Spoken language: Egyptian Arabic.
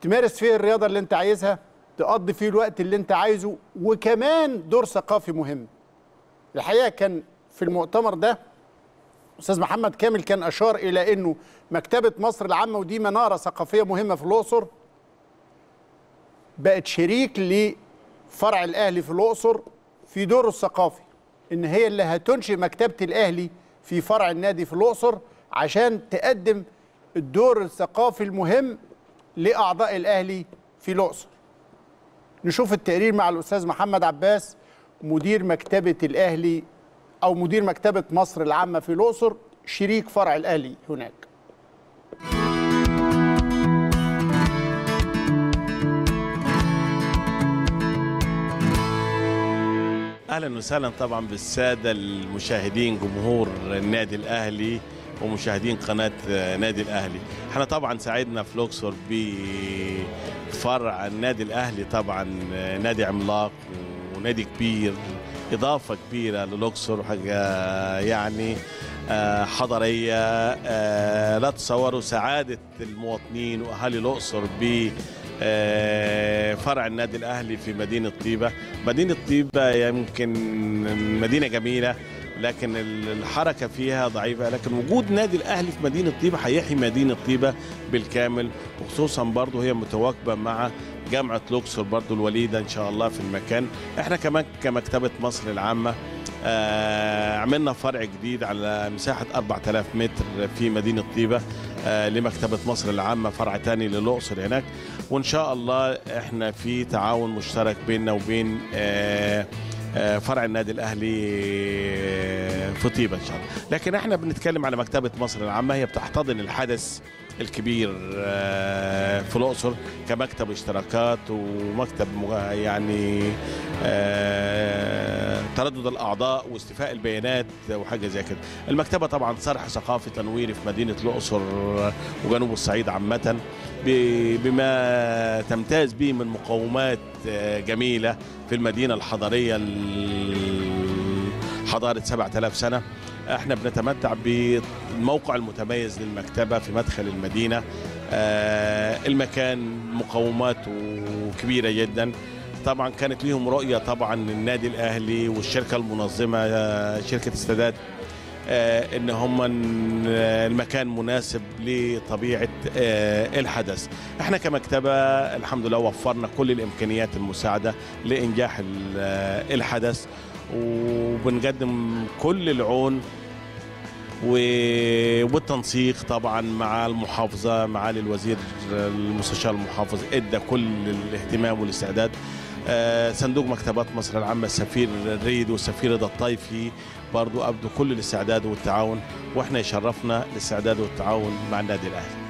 تمارس فيه الرياضه اللي انت عايزها تقضي فيه الوقت اللي انت عايزه وكمان دور ثقافي مهم الحقيقه كان في المؤتمر ده استاذ محمد كامل كان اشار الى انه مكتبه مصر العامه ودي مناره ثقافيه مهمه في الاقصر بقت شريك لفرع الاهلي في الاقصر في دوره الثقافي ان هي اللي هتنشئ مكتبه الاهلي في فرع النادي في الاقصر عشان تقدم الدور الثقافي المهم لاعضاء الاهلي في الاقصر نشوف التقرير مع الاستاذ محمد عباس مدير مكتبه الاهلي او مدير مكتبه مصر العامه في الاقصر شريك فرع الاهلي هناك اهلا وسهلا طبعا بالساده المشاهدين جمهور النادي الاهلي ومشاهدين قناه نادي الاهلي احنا طبعا سعدنا في الاقصر بفرع النادي الاهلي طبعا نادي عملاق ونادي كبير اضافه كبيره للاقصر حاجه يعني آه، حضاريه آه، لا تصوروا سعاده المواطنين واهالي الاقصر ب آه، فرع النادي الاهلي في مدينه طيبه مدينه طيبه يمكن مدينه جميله لكن الحركه فيها ضعيفه لكن وجود نادي الاهلي في مدينه طيبه هيحيي مدينه طيبه بالكامل وخصوصا برضه هي متواكبه مع جامعه الاقصر برضه الوليده ان شاء الله في المكان احنا كمان كمكتبه مصر العامه آه، عملنا فرع جديد على مساحه 4000 متر في مدينه طيبه آه، لمكتبه مصر العامه فرع تاني للاقصر هناك وان شاء الله احنا في تعاون مشترك بيننا وبين آه، آه، فرع النادي الاهلي آه، في طيبه ان شاء الله لكن احنا بنتكلم على مكتبه مصر العامه هي بتحتضن الحدث الكبير آه، في الاقصر كمكتب اشتراكات ومكتب مغ- يعني آه، تردد الاعضاء واستيفاء البيانات وحاجه زي كده المكتبه طبعا صرح ثقافي تنويري في مدينه الاقصر وجنوب الصعيد عامه ب- بما تمتاز به من مقومات آه، جميله في المدينه الحضاريه ال- حضاره 7000 سنه احنا بنتمتع بالموقع المتميز للمكتبه في مدخل المدينه آه، المكان مقوماته كبيره جدا طبعا كانت ليهم رؤيه طبعا النادي الاهلي والشركه المنظمه آه، شركه السادات آه، ان هم ن- المكان مناسب لطبيعه آه، الحدث احنا كمكتبه الحمد لله وفرنا كل الامكانيات المساعده لانجاح ال- آه، الحدث وبنقدم كل العون و- والتنسيق طبعا مع المحافظه معالي الوزير المستشار المحافظ ادى كل الاهتمام والاستعداد آه، صندوق مكتبات مصر العامه السفير الريد والسفير رضا الطايفي برضو ابدوا كل الاستعداد والتعاون واحنا يشرفنا الاستعداد والتعاون مع النادي الاهلي